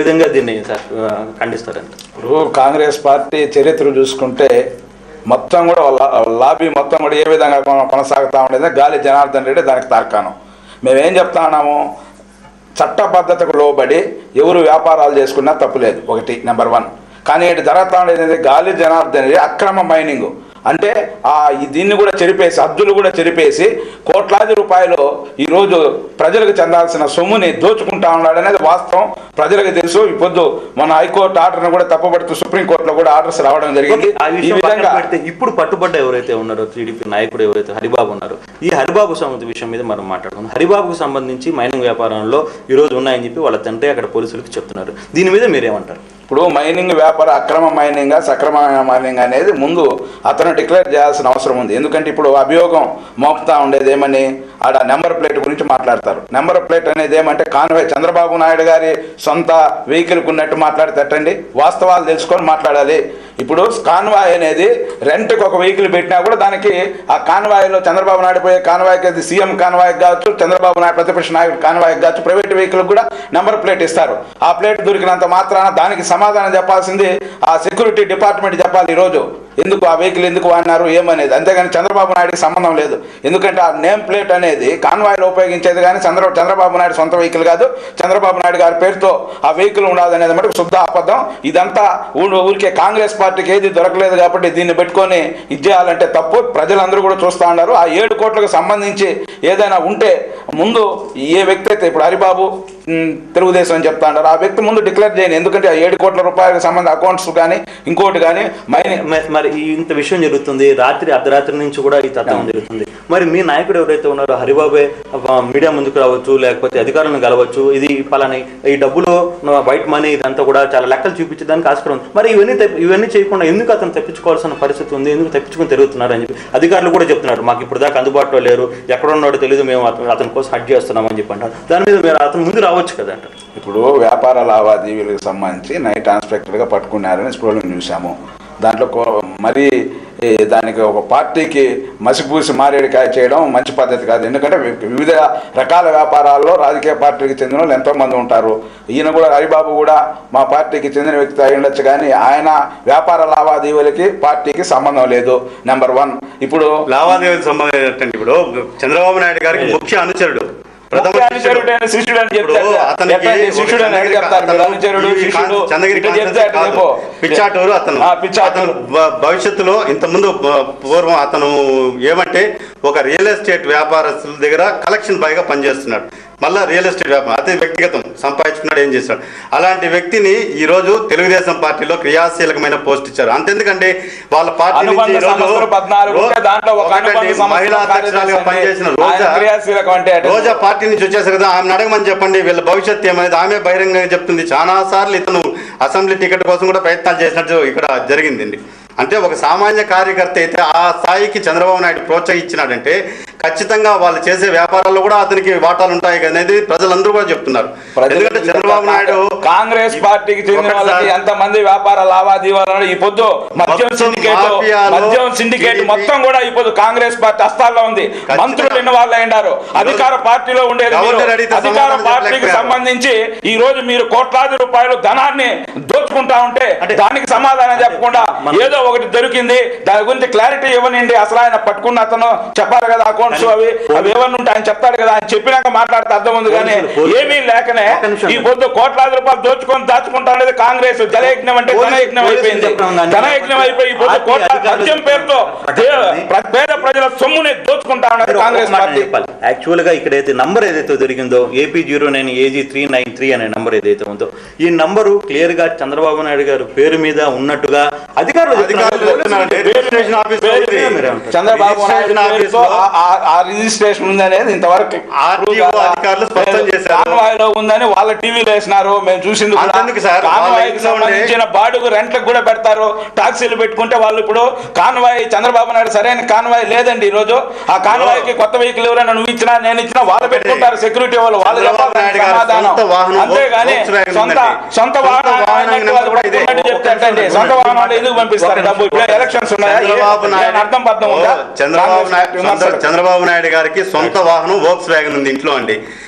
విధంగా దీన్ని సార్ ఆ, ఖండిస్తారంట ఇప్పుడు కాంగ్రెస్ పార్టీ చరిత్ర చూసుకుంటే మొత్తం కూడా వాళ్ళ లాబీ మొత్తం కూడా ఏ విధంగా కొన- కొనసాగుతా ఉండేది గాలి జనార్దన్ రెడ్డి దానికి తార్కాణం మేమేం చెప్తా ఉన్నాము చట్టబద్ధతకు లోబడి ఎవరు వ్యాపారాలు చేసుకున్నా తప్పులేదు ఒకటి నెంబర్ వన్ కానీ ఇటు జరుగుతా ఉండేది ఏంటంటే గాలి జనార్దన్ రెడ్డి అక్రమ మైనింగ్ అంటే ఆ ఈ- దీన్ని కూడా చెరిపేసి అద్దులు కూడా చెరిపేసి కోట్లాది రూపాయలు ఈరోజు ప్రజలకు చెందాల్సిన సొమ్ముని దోచుకుంటా ఉన్నాడు అనేది వాస్తవం ప్రజలకు తెలుసు ఈ పొద్దు మన హైకోర్టు ఆర్డర్ను కూడా తప్పబడుతూ సుప్రీంకోర్టులో కూడా ఆర్డర్స్ రావడం జరిగింది ఆ ఈ విషయం పక్కన విధంగా పెడితే ఇప్పుడు పట్టుబడ్డ ఎవరైతే ఉన్నారో టీడీపీ నాయకుడు ఎవరైతే హరిబాబు ఉన్నారో ఈ హరిబాబు సంబంధ విషయం మీద మనం మాట్లాడుకున్నాం హరిబాబుకు సంబంధించి మైనింగ్ వ్యాపారంలో ఈ రోజు ఉన్నాయని చెప్పి వాళ్ళ తండ్రి అక్కడ పోలీసులకు చెప్తున్నారు దీని మీద మీరేమంటారు ఇప్పుడు మైనింగ్ వ్యాపార అక్రమ మైనింగ్ సక్రమమైన మైనింగ్ అనేది ముందు అతను డిక్లేర్ చేయాల్సిన అవసరం ఉంది ఎందుకంటే ఇప్పుడు అభియోగం మోపుతా ఉండేది ఏమని ఆడ నెంబర్ ప్లేట్ గురించి మాట్లాడతారు నెంబర్ ప్లేట్ అనేది ఏమంటే కాన్వే చంద్రబాబు నాయుడు గారి సొంత వెహికల్కి ఉన్నట్టు మాట్లాడతట్టండి వాస్తవాలు తెలుసుకొని మాట్లాడాలి ఇప్పుడు కాన్వాయ్ అనేది రెంట్కి ఒక వెహికల్ పెట్టినా కూడా దానికి ఆ కాన్వాయ్లో చంద్రబాబు నాయుడు పోయే కాన్వాయ్కి అది సీఎం కాన్వాయ్కి కావచ్చు చంద్రబాబు నాయుడు ప్రతిపక్ష నాయకుడు కాన్వాయ్కి కావచ్చు ప్రైవేట్ వెహికల్ కూడా నెంబర్ ప్లేట్ ఇస్తారు ఆ ప్లేట్ దొరికినంత మాత్రాన దానికి సమాధానం చెప్పాల్సింది ఆ సెక్యూరిటీ డిపార్ట్మెంట్ చెప్పాలి ఈరోజు ఎందుకు ఆ వెహికల్ ఎందుకు వాడినారు ఏమనేది అంతేగాని చంద్రబాబు నాయుడుకి సంబంధం లేదు ఎందుకంటే ఆ నేమ్ ప్లేట్ అనేది కాన్వాయ్లో ఉపయోగించేది కానీ చంద్ర చంద్రబాబు నాయుడు సొంత వెహికల్ కాదు చంద్రబాబు నాయుడు గారి పేరుతో ఆ వెహికల్ ఉండదు అనేది మటుకు శుద్ధ అబద్ధం ఇదంతా ఊ- ఊరికే కాంగ్రెస్ పార్టీకి ఏది దొరకలేదు కాబట్టి దీన్ని పెట్టుకొని ఇది చేయాలంటే తప్పు ప్రజలందరూ కూడా చూస్తూ ఉన్నారు ఆ ఏడు కోట్లకు సంబంధించి ఏదైనా ఉంటే ముందు ఏ వ్యక్తి అయితే ఇప్పుడు హరిబాబు ఉమ్, తెలుగుదేశం అని చెప్తా ఉన్నారు ఆ వ్యక్తి ముందు డిక్లేర్ చేయండి ఎందుకంటే ఆ ఏడు కోట్ల రూపాయలకు సంబంధించిన అకౌంట్స్ కానీ ఇంకోటి కానీ మైనింగ్ మ- మరి ఈ ఇంత విషయం జరుగుతుంది రాత్రి అర్ధరాత్రి నుంచి కూడా ఈ తత్వం జరుగుతుంది మరి మీ నాయకుడు ఎవరైతే ఉన్నారో హరిబాబే ఆ, మీడియా ముందుకు రావచ్చు లేకపోతే అధికారులను కలవచ్చు ఇది పలాని ఈ డబ్బులు నా వైట్ మనీ ఇదంతా కూడా చాలా లెక్కలు చూపించడానికి ఆస్కారం ఉంది మరి ఇవన్నీ తప్పి- ఇవన్నీ చేయకుండా ఎందుకు అతను తప్పించుకోవాల్సిన పరిస్థితి ఉంది ఎందుకు తప్పించుకొని తిరుగుతున్నారు అని చెప్పి అధికారులు కూడా చెప్తున్నారు మాకు ఇప్పుడు దాకా అందుబాటులో లేరు ఎక్కడ ఉన్నాడో తెలియదు మేము అతను అతని కోసం హట్ చేస్తున్నాం అని చెప్పి అంటారు దాని మీద మీరు అతను ముందు రావచ్చు కదా అంటారు ఇప్పుడు వ్యాపార లావాదేవీలకు సంబంధించి నైట్ ఇన్స్పెక్టర్గా పట్టుకున్నారని స్టోరీని చూసాము దాంట్లో కో- మరి ఈ దానికి ఒక పార్టీకి మసిపూసి మారేడికాయ చేయడం మంచి పద్ధతి కాదు ఎందుకంటే వి- వివిధ రకాల వ్యాపారాల్లో రాజకీయ పార్టీకి చెందిన వాళ్ళు ఎంతోమంది ఉంటారు ఈయన కూడా హరిబాబు కూడా మా పార్టీకి చెందిన వ్యక్తి అయి ఉండొచ్చు కానీ ఆయన వ్యాపార లావాదేవీలకి పార్టీకి సంబంధం లేదు నెంబర్ వన్ ఇప్పుడు లావాదేవీలకు సంబంధం ఏంటంటే ఇప్పుడు చంద్రబాబు నాయుడు గారికి ముఖ్య అనుచరుడు ప్రథమ ముఖ్య శిష్యుడు. అనుచరుడు అయిన శిష్యుడు అని ఇప్పుడు చెప్తారు. అతనికి ఎట్లా ఒక శిష్యుడు అని చంద్రగిరి చెప్తారు మీరు అతను అనుచరుడు, ఈ శిష్యుడు, చంద్రగిరి ఇట్లా చెప్తే కాన్ఫరెన్స్ అట్లా కాదు. చెప్పు. పిచ్చాటూరు అతను ఆ, పిచ్చాటూరు. అతను భ- భవిష్యత్తులో ఇంతకుముందు బ- పూర్వం అతను ఏమంటే ఒక రియల్ ఎస్టేట్ వ్యాపారస్తుల దగ్గర కలెక్షన్ బాయ్గా పనిచేస్తున్నాడు మళ్ళా రియల్ ఎస్టేట్ వ్యాపారం అదే వ్యక్తిగతం సంపాదించుకున్నాడు ఏం చేస్తాడు అలాంటి వ్యక్తిని ఈ రోజు తెలుగుదేశం పార్టీలో క్రియాశీలకమైన పోస్ట్ ఇచ్చారు అంతెందుకంటే వాళ్ళ పార్టీ నుంచి అనుబంధ ఈ రోజు సంస్థలు పద్నాలుగు ఉంటే దాంట్లో ఒక ఒకటండి, అనుబంధ సంస్థ మహిళా అధ్యక్షురాలుగా కార్యదర్శి పనిచేసిన ఆయన రోజా క్రియాశీలకం అంటే అటు- రోజా పార్టీ నుంచి వచ్చేసారు కదా ఆమెను అడగమని చెప్పండి వీళ్ళ భవిష్యత్తు ఏమనేది ఆమె బహిరంగంగా చెప్తుంది చాలా సార్లు ఇతను అసెంబ్లీ టికెట్ కోసం కూడా ప్రయత్నాలు చేసినట్టు ఇక్కడ జరిగిందండి అంటే ఒక సామాన్య కార్యకర్త అయితే ఆ స్థాయికి చంద్రబాబు నాయుడు ప్రోత్సహించినాడంటే ఖచ్చితంగా వాళ్ళు చేసే వ్యాపారాల్లో కూడా అతనికి వాటాలు ఉంటాయి అనేది ప్రజలందరూ కూడా చెప్తున్నారు ప్రజలు ఎందుకంటే చంద్రబాబు నాయుడు కాంగ్రెస్ పార్టీకి చెందిన ఒకసారి- వాళ్ళకి ఎంత మంది వ్యాపార లావాదేవీలు ఈ పొద్దు మద్యం మొత్తం సిండికేట్ మాఫియాలో మద్యం సిండికేట్ TDP మొత్తం కూడా ఈ పొద్దు కాంగ్రెస్ పార్టీ హస్తాల్లో ఉంది మంత్రులు ఇన్వాల్వ్ అయినారు అధికార పార్టీలో ఉండేది మీరు. గవర్నర్ అడిగితే అధికార సమాధానం పార్టీకి చెప్పలేకపోయారు. సంబంధించి ఈ రోజు మీరు కోట్లాది రూపాయలు ధనాన్ని దోచుకుంటా ఉంటే దానికి సమాధానం చెప్పకుండా ఏదో ఒకటి దొరికింది దాని గురించి క్లారిటీ ఇవ్వనండి అసలు ఆయన పట్టుకున్న అతను చెప్పాలి కదా అకౌంట్స్ అవి అవి ఏమన్నా ఉంటే ఆయన చెప్తాడు కదా ఆయన చెప్పినాక మాట్లాడితే అర్థం ఉంది కానీ పోలీసులు, పోలీసులు. ఏమీ లేకనే ఒక్క నిమిషం. ఈ పొద్దు కోట్లాది రూపాయలు దోచుకొని దాచుకుంటా అనేది కాంగ్రెస్ జలయజ్ఞం అంటే పోలీసులు- ధనయజ్ఞం పోలీసులు అయిపోయింది చెప్పడం కానీ ధనయజ్ఞం అయిపోయి ఈ పొద్దు పార్టీ కోట్ల అధికారులు మద్యం పేరుతో చెప్పడం దే- పేద ప్రజల సొమ్ముని దోచుకుంటా ఉన్నది మీరు కాంగ్రెస్ ఒక మాట పార్టీ చెప్పాలి యాక్చువల్ గా ఇక్కడైతే నంబర్ ఏదైతే దొరికిందో AP zero nine AG three nine three అనే నంబర్ ఏదైతే ఉందో ఈ నంబరు క్లియర్ గా చంద్రబాబు నాయుడు గారు పేరు మీద ఉన్నట్టుగా అధికారులు అధికారులు చెప్తున్నారు. చెప్తున్నారు. రిజిస్ట్రేషన్ ఆఫీస్లో పేరు ఉంది. మీరు ఏమంటారు? చంద్రబాబు నాయుడు రిజిస్ట్రేషన్ పేరుతో ఆఫీస్లో ఆ- ఆ- ఆ రిజిస్ట్రేషన్ ఉంది అనేది ఇంతవరకు ఆర్టీఓ అధికారులు స్పష్టం చేశారు. కాన్వాయ్ లో ఉందని వాళ్ళ టీవీలో వేసినారు మేము చూసింది కూడా. అంతెందుకు సార్? కాన్వాయ్ వాళ్ళ కి ఇంట్లో ఉండే- సంబంధించిన బాడుగు రెంట్లకు కూడా పెడతారు టాక్సీలు పెట్టుకుంటే వాళ్ళు ఇప్పుడు కాన్వాయ్ చంద్రబాబు నాయుడు సరైన కాన్వాయ్ లేదండి ఈ రోజు ఆ కాన్వాయ్ కి కొత్త వెహికల్ ఎవరైనా నువ్వు ఇచ్చినా నేను ఇచ్చినా వాళ్ళు పెట్టుకుంటారు సెక్యూరిటీ వాళ్ళు వాళ్ళు చంద్రబాబు చెప్పాలి నాయుడు గారి సమాధానం సొంత వాహనం అంతేగాని Volkswagen సొంత ఉందండి. సొంత సొంత వాహనం వాహనం ఆయనకి నెంబర్ కూడా ఇదే. పట్టుకున్నట్టు చెప్తే ఎట్టండి? సొంత వాహనాలు ఎందుకు పంపిస్తారు డబ్బు ఇప్పుడు ఎలక్షన్స్ ఉన్నాయా చంద్రబాబు ఏ- నాయుడు ఏమైనా అర్థం పర్థం ఉందా ఓ, చంద్రబాబు కాంగ్రెస్ నాయుడు విమర్శలు. చంద్ర- చంద్రబాబు నాయుడు గారికి సొంత వాహనం వోక్స్ వ్యాగన్ ఉంది ఇంట్లో అండి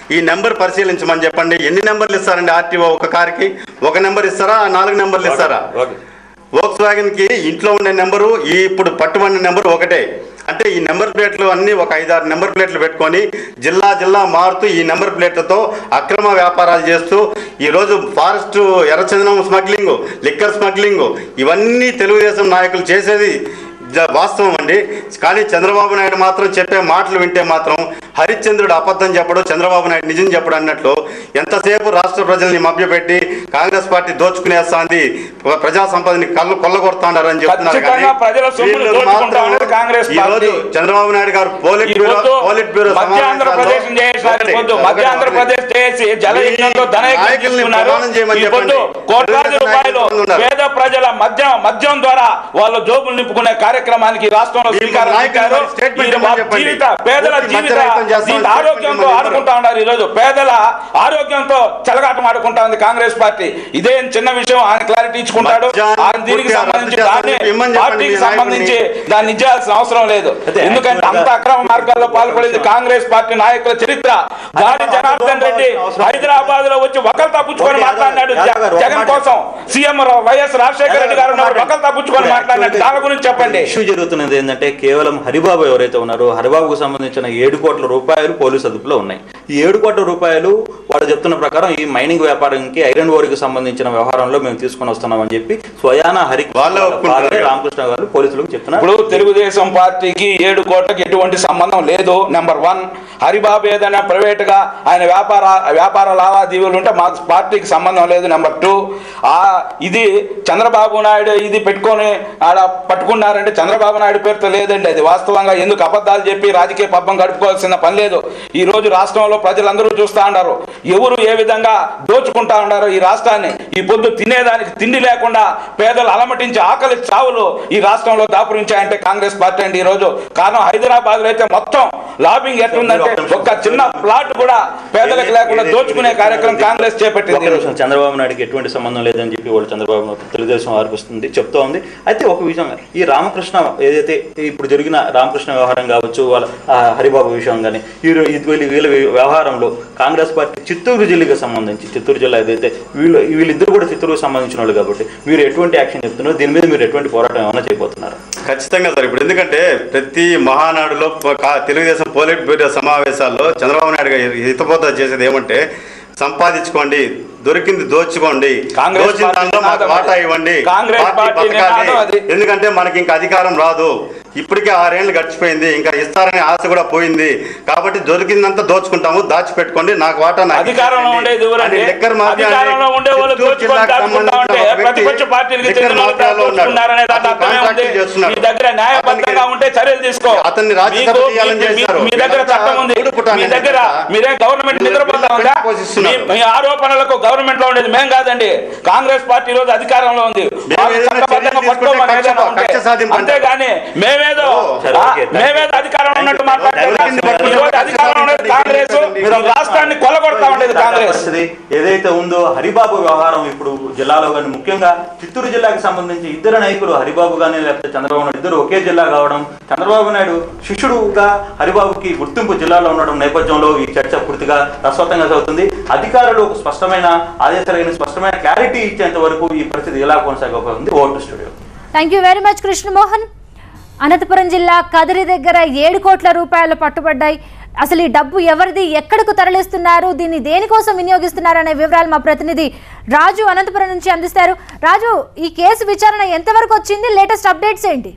ఈ నెంబర్ పరిశీలించమని చెప్పండి ఎన్ని నెంబర్లు ఇస్తారండి ఆర్టీఓ ఒక కార్కి ఒక నెంబర్ ఇస్తారా నాలుగు నెంబర్లు ఇస్తారా ఓకే. వోక్స్ వ్యాగన్ కి ఇంట్లో ఉండే నెంబరు ఈ ఇప్పుడు పట్టుబడిన నెంబర్ ఒకటే అంటే ఈ నెంబర్ ప్లేట్లు అన్ని ఒక ఐదారు నెంబర్ ప్లేట్లు పెట్టుకొని జిల్లా జిల్లా మారుతూ ఈ నెంబర్ ప్లేట్లతో అక్రమ వ్యాపారాలు చేస్తూ ఈరోజు ఫారెస్ట్ ఎర్రచందనం స్మగ్లింగ్ లిక్కర్ స్మగ్లింగ్ ఇవన్నీ తెలుగుదేశం నాయకులు చేసేది జ- వాస్తవం అండి కానీ చంద్రబాబు నాయుడు మాత్రం చెప్పే మాటలు వింటే మాత్రం హరిశ్చంద్రుడు అబద్ధం చెప్పడు చంద్రబాబు నాయుడు నిజం చెప్పడు అన్నట్లు ఎంతసేపు రాష్ట్ర ప్రజల్ని మభ్యపెట్టి కాంగ్రెస్ పార్టీ దోచుకునేస్తాంది ప్రజా సంపదని కళ్ళు కొల్లగొడతాడారని చెప్తున్నారు కానీ ఖచ్చితంగా ప్రజల సొమ్మును వీళ్ళు దోచుకుంటా మాత్రం ఉన్నది కాంగ్రెస్ ఈ రోజు పార్టీ. చంద్రబాబు నాయుడు గారు పోలిట్ ఈ బ్యూరో పొద్దు పోలిట్ బ్యూరో మధ్య ఆంధ్రప్రదేశ్ చేసి పొద్దు మధ్య ఆంధ్రప్రదేశ్ చేసి జలయజ్ఞంతో ధనయజ్ఞం నాయకుల్ని తీసుకున్నారు ప్రమాణం చేయమని ఈ పొద్దు చెప్పండి. కోట్లాది తెలుగుదేశం రూపాయలు నాయకులు ఉన్నారు. పేద ప్రజల మద్యం మద్యం ద్వారా వాళ్ళ జోబులు నింపుకునే కార్యక్రమానికి రాష్ట్రంలో దీనికి శ్రీకారం నాయకులు చుట్టారు. మరి స్టేట్మెంట్ ఈ ఇవ్వమని చెప్పండి. జీవిత పేదల పూర్తి జీవిత మధ్యరహితం చేస్తామని జీవిత ఆరోగ్యంతో స్టేట్మెంట్ ఆడుకుంటా ఉన్నారు ఈ రోజు పేదల ఆరోగ్యంతో చెలగాటం ఆడుకుంటా ఉంది కాంగ్రెస్ పార్టీ ఇదే చిన్న విషయం ఆయన క్లారిటీ ఇచ్చుకుంటాడు మద్యాన్ని ఆయన దీనికి పూర్తిగా సంబంధించి రద్దు దాన్ని చేస్తామని ఇమ్మని చెప్పండి పార్టీకి మీ నాయకుడిని. సంబంధించి దాన్ని ఇచ్చేయాల్సిన అవసరం లేదు అయితే ఎందుకంటే అంత అక్రమ మార్గాల్లో పాల్పడింది కాంగ్రెస్ పార్టీ నాయకుల చరిత్ర గాలి జనార్దన్ రెడ్డి హైదరాబాద్ లో వచ్చి ఒకరు తప్పించుకొని ఓకే, మాట్లాడినాడు యాదవ్ గారు, ఒక జగన్ మాట. కోసం సీఎం వైఎస్ రాజశేఖర రెడ్డి గారు ఉన్నప్పుడు ఒకరు తప్పించుకొని మాట్లాడినాడు దాని గురించి చెప్పండి ఇష్యూ జరుగుతున్నది ఏంటంటే కేవలం హరిబాబు ఎవరైతే ఉన్నారో హరిబాబుకు సంబంధించిన ఏడు కోట్ల రూపాయలు పోలీసు అదుపులో ఉన్నాయి ఈ ఏడు కోట్ల రూపాయలు వాళ్ళు చెప్తున్న ప్రకారం ఈ మైనింగ్ వ్యాపారానికి ఐరన్ ఓరికి సంబంధించిన వ్యవహారంలో మేము తీసుకొని వస్తున్నామని చెప్పి స్వయాన హరి వాళ్ళే ఒప్పుకుంటారు. వాళ్ళే రామకృష్ణ గారు పోలీసులకు చెప్తున్నారు ఇప్పుడు తెలుగుదేశం పార్టీకి ఏడు కోట్లకి ఎటువంటి సంబంధం లేదు నెంబర్ వన్ హరిబాబు ఏదైనా ప్రైవేట్ గా ఆయన వ్యాపార వ్యాపార లావాదేవీలు ఉంటే మా పార్టీకి సంబంధం లేదు నెంబర్ టూ ఆ ఇది చంద్రబాబు నాయుడు ఇది పెట్టుకొని ఆడ పట్టుకున్నారంటే చంద్రబాబు నాయుడు పేరుతో లేదండి అది వాస్తవంగా ఎందుకు అబద్ధాలు చెప్పి రాజకీయ పబ్బం గడుపుకోవాల్సిన పని లేదు ఈ రోజు రాష్ట్రంలో ప్రజలందరూ చూస్తా ఉన్నారు ఎవరు ఏ విధంగా దోచుకుంటా ఉన్నారు ఈ రాష్ట్రాన్ని ఈ పొద్దు తినేదానికి తిండి లేకుండా పేదలు అలమటించి ఆకలి చావులు ఈ రాష్ట్రంలో దాపురించాయంటే కాంగ్రెస్ పార్టీ అండి ఈ రోజు కారణం హైదరాబాద్ లో అయితే మొత్తం లాబింగ్ ఎట్లుందంటే ఒక్క చిన్న ప్లాట్ కూడా పేదలకు లేకుండా దోచుకునే కార్యక్రమం కాంగ్రెస్ చేపట్టింది ఒక్క ఈ రోజు నిమిషం చంద్రబాబు నాయుడుకి ఎటువంటి సంబంధం లేదని చెప్పి వాళ్ళు చంద్రబాబు నాయుడు తెలుగుదేశం ఆరోపిస్తుంది చెప్తూ ఉంది అయితే ఒక విషయం ఈ రామకృష్ణ ఏదైతే ఇప్పుడు జరిగిన రామకృష్ణ వ్యవహారం కావచ్చు వాళ్ళ ఆ, హరిబాబు విషయం కానీ ఈ రో- ఇది వీళ్ళ వీళ్ళ వ్యవహారంలో కాంగ్రెస్ పార్టీ చిత్తూరు జిల్లాకి సంబంధించి చిత్తూరు జిల్లా ఏదైతే వీళ్ళు వీళ్ళిద్దరు కూడా చిత్తూరుకు సంబంధించిన వాళ్ళు కాబట్టి మీరు ఎటువంటి యాక్షన్ చెప్తున్నారు దీని మీద మీరు ఎటువంటి పోరాటం ఏమైనా చేయబోతున్నారు ఖచ్చితంగా సార్ ఇప్పుడు ఎందుకంటే ప్రతి మహానాడులో ప- కా- తెలుగుదేశం పోలిట్ బ్యూరో సమావేశాల్లో చంద్రబాబు నాయుడు గారు హితబోధ చేసేది ఏమంటే సంపాదించుకోండి దొరికింది దోచుకోండి కాంగ్రెస్ దోచిన పార్టీ దాంట్లో మాకు నినాదం వాటా అది. ఇవ్వండి కాంగ్రెస్ పార్టీ నినాదం అది. ఎందుకంటే మనకి ఇంకా అధికారం రాదు ఇప్పటికే ఆరేళ్లు గడిచిపోయింది ఇంకా ఇస్తారనే ఆశ కూడా పోయింది కాబట్టి దొరికిందంతా దోచుకుంటాము దాచిపెట్టుకోండి నాకు వాటా నాకు అధికారంలో ఇచ్చేయండి. ఉండేది ఎవరండి? అని లిక్కర్ మాఫియా అధికారంలో ఉండే వాళ్ళు చిత్తూరు దోచుకొని జిల్లాకు దాచుకుంటా సంబంధించిన ఉంటే ఒక వ్యక్తి ప్రతిపక్ష పార్టీలకు లిక్కర్ చెందిన వాళ్ళు మాఫియాలో ఉన్నాడు. దోచుకున్నారనే దాంట్లో అతను అర్థమే కాంట్రాక్ట్ ఉంది. చేస్తున్నాడు. మీ దగ్గర న్యాయబద్ధంగా అతనికి- ఉంటే చర్యలు తీసుకో అతన్ని రాజ్యసభ మీకు- తీయాలని మీ- మీ- చేశారు. మీ దగ్గర వీళ్ళంతా చట్టం ఉంది ఊరుకుటానే మీ దగ్గర కదా. మీరే గవర్నమెంట్ వీళ్ళు నిద్రపోతా ఉందా పోషిస్తున్నారు. మీ- మీ ఆరోపణలకు గవర్నమెంట్ లో ఉండేది మేం కాదండి కాంగ్రెస్ పార్టీ ఈ రోజు అధికారంలో ఉంది మేము వాళ్ళు ఏదైనా చట్టబద్ధంగా చర్యలు పట్టుకోమని తీసుకుంటే ఏదైనా కక్ష- ఉంటే. కక్ష సాధింపు అంటారు. అంతేగాని మేమేదో సరే, ఆ, ఓకే. మేమేదో అధికారంలో ఉన్నట్టు Thank you. మాట్లాడితే Thank you. ఈ రోజు అధికారంలో ఉండేది కాంగ్రెస్ మీరు ఈ రాష్ట్రాన్ని కొలగొడతా ఉండేది కాంగ్రెస్ పరిస్థితి ఏదైతే ఉందో హరిబాబు వ్యవహారం ఇప్పుడు జిల్లాలో కానీ ముఖ్యంగా చిత్తూరు జిల్లాకి సంబంధించి ఇద్దరు నాయకులు హరిబాబు కానీ లేకపోతే చంద్రబాబు నాయుడు ఇద్దరు ఒకే జిల్లా కావడం చంద్రబాబు నాయుడు శిష్యుడుగా హరిబాబుకి గుర్తింపు జిల్లాలో ఉండడం నేపథ్యంలో ఈ చర్చ పూర్తిగా రసవత్తంగా సాగుతుంది అధికారులు ఒక స్పష్టమైన ఆదేశాలు స్పష్టమైన క్లారిటీ ఇచ్చేంత వరకు ఈ పరిస్థితి ఎలా కొనసాగబోతుంది ఓటు studio thank you very much Krishnamohan Anantapuram జిల్లా కదిరి దగ్గర ఏడు కోట్ల రూపాయలు పట్టుబడ్డాయి అసలు ఈ డబ్బు ఎవరిది ఎక్కడకు తరలిస్తున్నారు దీన్ని దేనికోసం వినియోగిస్తున్నారు అనే వివరాలు మా ప్రతినిధి రాజు అనంతపురం నుంచి అందిస్తారు రాజు ఈ కేసు విచారణ ఎంతవరకు వచ్చింది లేటెస్ట్ అప్డేట్స్ ఏంటి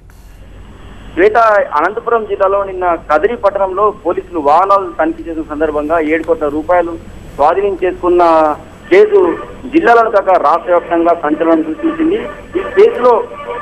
శ్వేత అనంతపురం జిల్లాలో నిన్న కదిరి పట్టణంలో పోలీసులు వాహనాలు తనిఖీ చేసిన సందర్భంగా ఏడు కోట్ల రూపాయలు స్వాధీనం చేసుకున్న కేసు జిల్లాలను కాక రాష్ట్ర వ్యాప్తంగా సంచలనం సృష్టించింది ఈ కేసులో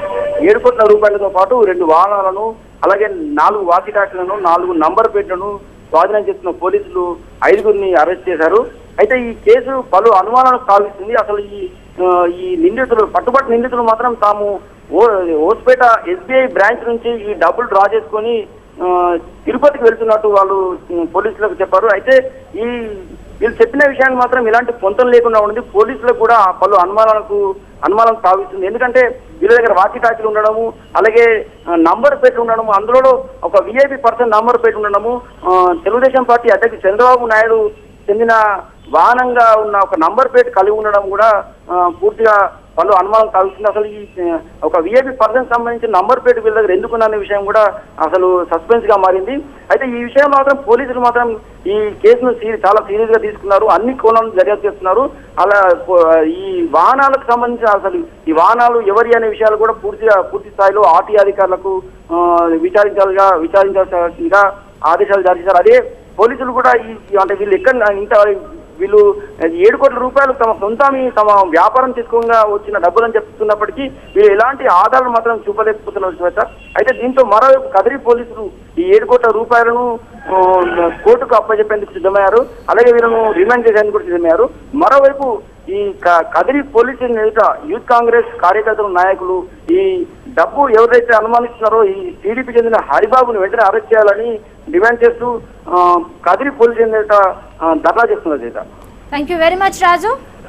ఏడు కోట్ల రూపాయలతో పాటు రెండు వాహనాలను అలాగే నాలుగు వాకి టాక్సీలను నాలుగు నంబర్ ప్లేట్లను స్వాధీనం చేస్తున్న పోలీసులు ఐదుగురిని అరెస్ట్ చేశారు అయితే ఈ కేసు పలు అనుమానాలకు సాగిస్తుంది అసలు ఈ ఆ, ఈ నిందితులు పట్టుబట్టి నిందితులు మాత్రం తాము ఓ ఓస్పేట ఎస్బీఐ బ్రాంచ్ నుంచి ఈ డబ్బులు డ్రా చేసుకొని ఆ, తిరుపతికి వెళ్తున్నట్టు వాళ్ళు ఉమ్, పోలీసులకు చెప్పారు అయితే ఈ వీళ్ళు చెప్పిన విషయాన్ని మాత్రం ఇలాంటి పొంతం లేకుండా ఉంది పోలీసులకు కూడా పలు అనుమానాలకు అనుమానం సాగిస్తుంది ఎందుకంటే వీళ్ళ దగ్గర వాకి టాకీలు ఉండడము అలాగే ఆ, నంబర్ ప్లేట్ ఉండడము అందులో ఒక విఐపి పర్సన్ నంబర్ ప్లేట్ ఉండడము ఆ, తెలుగుదేశం పార్టీ అధ్యక్షుడు చంద్రబాబు నాయుడు చెందిన వాహనంగా ఉన్న ఒక నంబర్ ప్లేట్ కలిగి ఉండడం కూడా ఆ, పూర్తిగా పలు అనుమానం కలుగుతుంది అసలు ఈ ఆ, ఒక విఐపి పర్సన్ సంబంధించిన నంబర్ ప్లేట్ వీళ్ళ దగ్గర ఎందుకున్న విషయం కూడా అసలు సస్పెన్స్ గా మారింది అయితే ఈ విషయం మాత్రం పోలీసులు మాత్రం ఈ కేసును సీ- చాలా సీరియస్ గా తీసుకున్నారు అన్ని కోణాలను దర్యాప్తు చేస్తున్నారు అలా పో- ఈ వాహనాలకు సంబంధించిన అసలు ఈ వాహనాలు ఎవరి అనే విషయాలు కూడా పూర్తిగా పూర్తి స్థాయిలో ఆర్టీ అధికారులకు ఆ, విచారించాలిగా విచారించాల్సిందిగా ఆదేశాలు జారీ చేశారు అదే పోలీసులు కూడా ఈ ఈ- అంటే వీళ్ళు ఎక్కడ ఇంత వీళ్ళు ఏడు కోట్ల రూపాయలు తమ సొంతమి తమ వ్యాపారం చేసుకోగా వచ్చిన డబ్బులని చెప్తున్నప్పటికీ వీళ్ళు ఎలాంటి ఆధారాలు మాత్రం చూపలేకపోతున్నారు శ్వేత అయితే దీంతో మరోవైపు కదిరి పోలీసులు ఈ ఏడు కోట్ల రూపాయలను ఆ, కోర్టుకు అప్పచెప్పేందుకు సిద్ధమయ్యారు అలాగే వీళ్ళను రిమాండ్ చేసేందుకు కూడా సిద్ధమయ్యారు మరోవైపు ఈ క- కదిరి పోలీస్ స్టేషన్ ఎదుట యూత్ కాంగ్రెస్ కార్యకర్తలు నాయకులు ఈ డబ్బు ఎవరైతే అనుమానిస్తున్నారో ఈ టీడీపీ చెందిన హరిబాబుని వెంటనే అరెస్ట్ చేయాలని డిమాండ్ చేస్తూ ఆ, కదిరి పోలీస్ స్టేషన్ ఎదుట ఆ, ధర్నా చేస్తున్నారు చేత thank you very much Raju